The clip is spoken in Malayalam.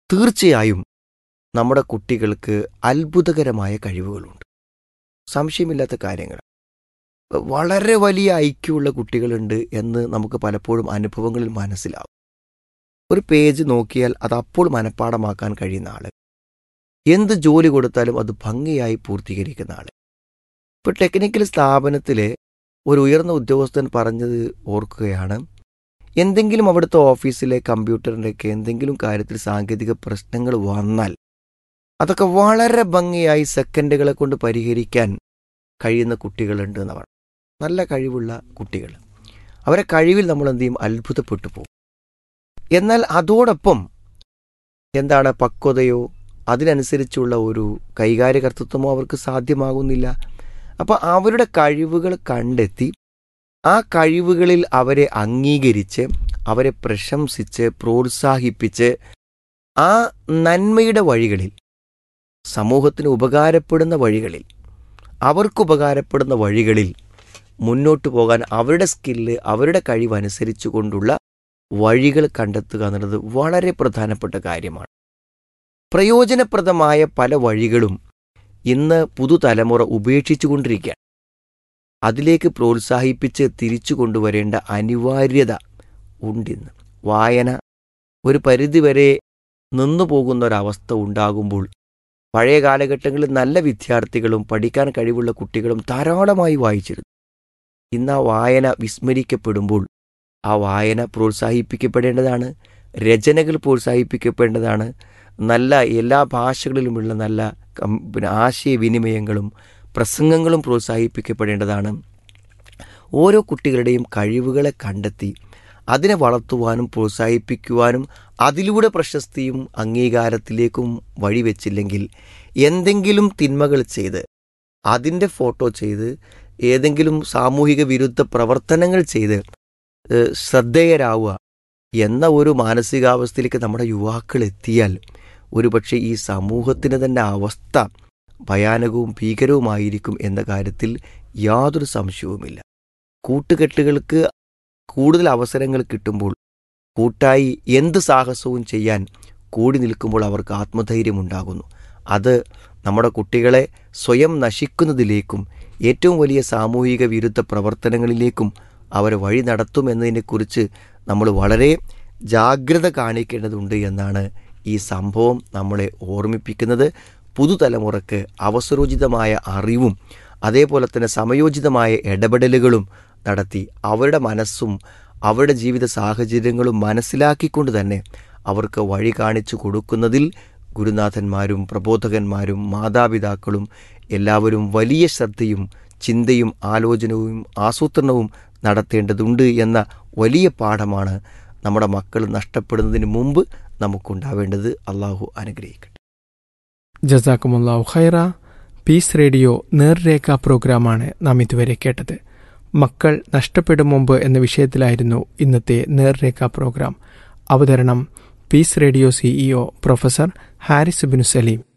തീർച്ചയായും നമ്മുടെ കുട്ടികൾക്ക് അത്ഭുതകരമായ കഴിവുകളുണ്ട് സംശയമില്ലാത്ത കാര്യങ്ങൾ വളരെ വലിയ ഐക്യമുള്ള കുട്ടികളുണ്ട് എന്ന് നമുക്ക് പലപ്പോഴും അനുഭവങ്ങളിൽ മനസ്സിലാവും ഒരു പേജ് നോക്കിയാൽ അത് അപ്പോൾ മനഃപ്പാടമാക്കാൻ കഴിയുന്ന ആള് എന്ത് ജോലി കൊടുത്താലും അത് ഭംഗിയായി പൂർത്തീകരിക്കുന്ന ആള് ഇപ്പോൾ ടെക്നിക്കൽ സ്ഥാപനത്തിലെ ഒരു ഉയർന്ന ഉദ്യോഗസ്ഥൻ പറഞ്ഞത് ഓർക്കുകയാണ് എന്തെങ്കിലും അവിടുത്തെ ഓഫീസിലെ കമ്പ്യൂട്ടറിൻ്റെയൊക്കെ എന്തെങ്കിലും കാര്യത്തിൽ സാങ്കേതിക പ്രശ്നങ്ങൾ വന്നാൽ അതൊക്കെ വളരെ ഭംഗിയായി സെക്കൻഡുകളെ കൊണ്ട് പരിഹരിക്കാൻ കഴിയുന്ന കുട്ടികളുണ്ട് എന്നാണ് നല്ല കഴിവുള്ള കുട്ടികൾ അവരെ കഴിവിൽ നമ്മൾ എന്ത് ചെയ്യും അത്ഭുതപ്പെട്ടു പോകും എന്നാൽ അതോടൊപ്പം എന്താണ് പക്വതയോ അതിനനുസരിച്ചുള്ള ഒരു കൈകാര്യകർത്തൃത്വമോ അവർക്ക് സാധ്യമാകുന്നില്ല അപ്പോൾ അവരുടെ കഴിവുകൾ കണ്ടെത്തി ആ കഴിവുകളിൽ അവരെ അംഗീകരിച്ച് അവരെ പ്രശംസിച്ച് പ്രോത്സാഹിപ്പിച്ച് ആ നന്മയുടെ വഴികളിൽ സമൂഹത്തിന് ഉപകാരപ്പെടുന്ന വഴികളിൽ അവർക്ക് ഉപകാരപ്പെടുന്ന വഴികളിൽ മുന്നോട്ട് പോകാൻ അവരുടെ സ്കില്ല് അവരുടെ കഴിവനുസരിച്ചു കൊണ്ടുള്ള വഴികൾ കണ്ടെത്തുക എന്നുള്ളത് വളരെ പ്രധാനപ്പെട്ട കാര്യമാണ് പ്രയോജനപ്രദമായ പല വഴികളും ഇന്ന് പുതുതലമുറ ഉപേക്ഷിച്ചുകൊണ്ടിരിക്കുകയാണ് അതിലേക്ക് പ്രോത്സാഹിപ്പിച്ച് തിരിച്ചു കൊണ്ടുവരേണ്ട അനിവാര്യത ഉണ്ടിന്ന് വായന ഒരു പരിധിവരെ നിന്നു പോകുന്ന ഒരവസ്ഥ ഉണ്ടാകുമ്പോൾ പഴയ കാലഘട്ടങ്ങളിൽ നല്ല വിദ്യാർത്ഥികളും പഠിക്കാൻ കഴിവുള്ള കുട്ടികളും ധാരാളമായി വായിച്ചിരുന്നു ഇന്ന് ആ വായന വിസ്മരിക്കപ്പെടുമ്പോൾ ആ വായന പ്രോത്സാഹിപ്പിക്കപ്പെടേണ്ടതാണ് രചനകൾ പ്രോത്സാഹിപ്പിക്കപ്പെടേണ്ടതാണ് നല്ല എല്ലാ ഭാഷകളിലുമുള്ള നല്ല കം- പിന്നെ ആശയവിനിമയങ്ങളും പ്രസംഗങ്ങളും പ്രോത്സാഹിപ്പിക്കപ്പെടേണ്ടതാണ് ഓരോ കുട്ടികളുടെയും കഴിവുകളെ കണ്ടെത്തി അതിനെ വളർത്തുവാനും പ്രോത്സാഹിപ്പിക്കുവാനും അതിലൂടെ പ്രശസ്തിയും അംഗീകാരത്തിലേക്കും വഴിവെച്ചില്ലെങ്കിൽ എന്തെങ്കിലും തിന്മകൾ ചെയ്ത് അതിൻ്റെ ഫോട്ടോ ചെയ്ത് ഏതെങ്കിലും സാമൂഹിക വിരുദ്ധ പ്രവർത്തനങ്ങൾ ചെയ്ത് ഏഹ്, ശ്രദ്ധേയരാവുക എന്ന ഒരു മാനസികാവസ്ഥയിലേക്ക് നമ്മുടെ യുവാക്കൾ എത്തിയാൽ ഒരുപക്ഷെ ഈ സമൂഹത്തിന് തന്നെ അവസ്ഥ ഭയാനകവും ഭീകരവുമായിരിക്കും എന്ന കാര്യത്തിൽ യാതൊരു സംശയവുമില്ല കൂട്ടുകെട്ടുകൾക്ക് കൂടുതൽ അവസരങ്ങൾ കിട്ടുമ്പോൾ കൂട്ടായി എന്ത് സാഹസവും ചെയ്യാൻ കൂടി നിൽക്കുമ്പോൾ അവർക്ക് ആത്മധൈര്യമുണ്ടാകുന്നു അത് നമ്മുടെ കുട്ടികളെ സ്വയം നശിക്കുന്നതിലേക്കും ഏറ്റവും വലിയ സാമൂഹിക വിരുദ്ധ പ്രവർത്തനങ്ങളിലേക്കും അവരെ വഴി നടത്തുമെന്നതിനെക്കുറിച്ച് നമ്മൾ വളരെ ജാഗ്രത കാണിക്കേണ്ടതുണ്ട് എന്നാണ് ഈ സംഭവം നമ്മളെ ഓർമ്മിപ്പിക്കുന്നത് പുതുതലമുറക്ക് അവസരോചിതമായ അറിവും അതേപോലെ തന്നെ സമയോചിതമായ ഇടപെടലുകളും നടത്തി അവരുടെ മനസ്സും അവരുടെ ജീവിത സാഹചര്യങ്ങളും മനസ്സിലാക്കിക്കൊണ്ട് തന്നെ അവർക്ക് വഴി കാണിച്ചു കൊടുക്കുന്നതിൽ ഗുരുനാഥന്മാരും പ്രബോധകന്മാരും മാതാപിതാക്കളും എല്ലാവരും വലിയ ശ്രദ്ധയും ചിന്തയും ആലോചനവും ആസൂത്രണവും നടത്തേണ്ടതുണ്ട് എന്ന വലിയ പാഠമാണ് നമ്മുടെ മക്കൾ നഷ്ടപ്പെടുന്നതിന് മുമ്പ് നമുക്കുണ്ടാവേണ്ടത് അള്ളാഹു അനുഗ്രഹിക്കട്ടെ ജസാക്കുമുല്ലാഹു ഖൈറ പീസ് റേഡിയോ നേർരേഖ പ്രോഗ്രാമാണ് നാം ഇതുവരെ കേട്ടത് മക്കൾ നഷ്ടപ്പെടും മുമ്പ് എന്ന വിഷയത്തിലായിരുന്നു ഇന്നത്തെ നേർരേഖ പ്രോഗ്രാം അവതരണം peace radio CEO professor Haris Binu Saleem